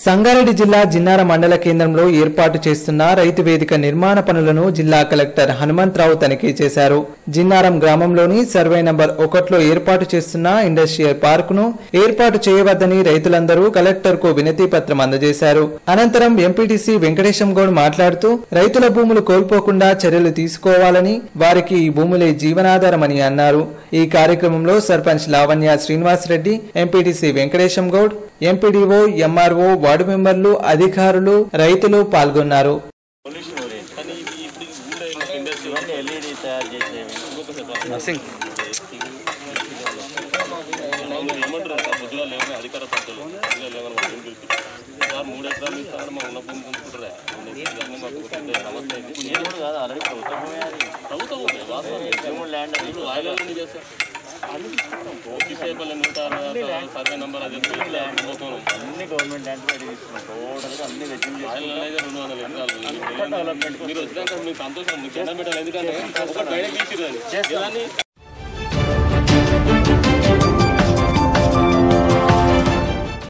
సంగారెడ్డి జిల్లా జిన్నార మండల కేంద్రంలో ఏర్పాటు చేస్తున్న రైతు వేదిక నిర్మాణ పనులను జిల్లా కలెక్టర్ హనుమంతరావు తనిఖీ చేశారు జిన్నారం గ్రామంలోని సర్వే నంబర్ ఒకటిలో ఏర్పాటు చేస్తున్న ఇండస్ట్రియల్ పార్కును ఏర్పాటు చేయవద్దని రైతులందరూ కలెక్టర్ కు వినతి పత్రం అందజేశారు అనంతరం ఎంపీటీసీ వెంకటేశం గౌడ్ మాట్లాడుతూ రైతుల భూములు కోల్పోకుండా చర్యలు తీసుకోవాలని వారికి ఈ భూములే జీవనాధారమని అన్నారు ఈ కార్యక్రమంలో sarpanch Lavanya Srinivasa Reddy MPTC Venkatesham Goud MPDO MRO ward మెంబర్లు అధికారులు రైతులు పాల్గొన్నారు పొల్యూషన్ ఓరియంట్ కానీ ఇది ఇప్పుడు ఊరే ఇండస్ట్రీ ఇవన్నీ ఎల్ఈడి తయారు చేసేవి ఏమంటారు పొద్దుగా లేవని అధికార పద్ధతులు పొద్దుగా లేవని మా భూమి పిలిపి సార్ మూడు ఎకరాలు ఇస్తారని మా ఉన్న భూమి కొనుక్కుంటారా ఇవన్నీ మాకు ఒక పెద్ద సమస్య అయింది నేను కూడా కాదు ఆల్రెడీ ప్రభుత్వం ప్రభుత్వం ఉంది వాస్తవం ల్యాండ్ ఇప్పుడు రాయగలని చేస్తారు ఓపీసీపల్లి నూట సర్వే నంబర్ అది పోతున్నాం అన్ని గవర్నమెంట్ ల్యాండ్ బయట తీసుకున్నాం టోటల్గా అన్ని వెచ్చింగ్ ఆయన రెండు వందల ఎకరాలు మీరు వచ్చినాక మీకు సంతోషం మీకు దండం పెట్టాలి ఎందుకంటే ఒకటి బయట తీసిరు దాన్ని